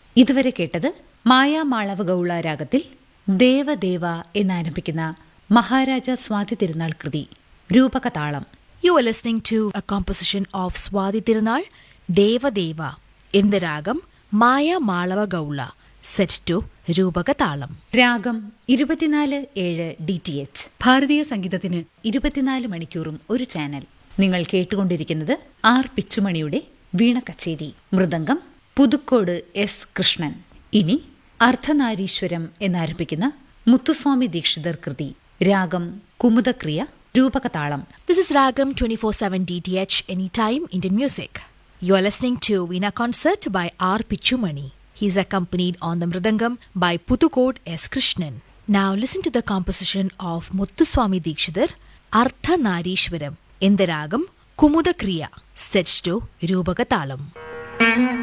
ഇതുവരെ കേട്ടത് മായാമാളവ ഗൗള രാഗത്തിൽ ദേവദേവ എന്നാരംഭിക്കുന്ന മഹാരാജ സ്വാതി തിരുനാൾ കൃതി രൂപകതാളം You are listening to a composition of Swati Tirunal, Deva Deva, in the ragam Maya Malava Gaula, set to Rupaka Talam. രാഗം ഇരുപത്തിനാല് ഏഴ് ഡി ടി എച്ച് ഭാരതീയ സംഗീതത്തിന് ഇരുപത്തിനാല് മണിക്കൂറും ഒരു ചാനൽ നിങ്ങൾ കേട്ടുകൊണ്ടിരിക്കുന്നത് ആർ പിച്ചുമണിയുടെ വീണ കച്ചേരി മൃദംഗം പുതുക്കോട് എസ് കൃഷ്ണൻ ഇനി അർദ്ധനാരീശ്വരം എന്നാരംഭിക്കുന്ന മുത്തുസ്വാമി ദീക്ഷിതർ കൃതി രാഗം കുമുദക്രിയ രൂപകതാളം This is Ragam 24 7 DTH Anytime Indian Music. You are listening to Veena Concert by R. Pichumani. He is accompanied on the Mridangam by Puthukode S. Krishnan. Now listen to the composition of Muthuswami Dikshidhar, Artha Narishwaram, in the Ragam Kumudakriya, set to Rupakatalam.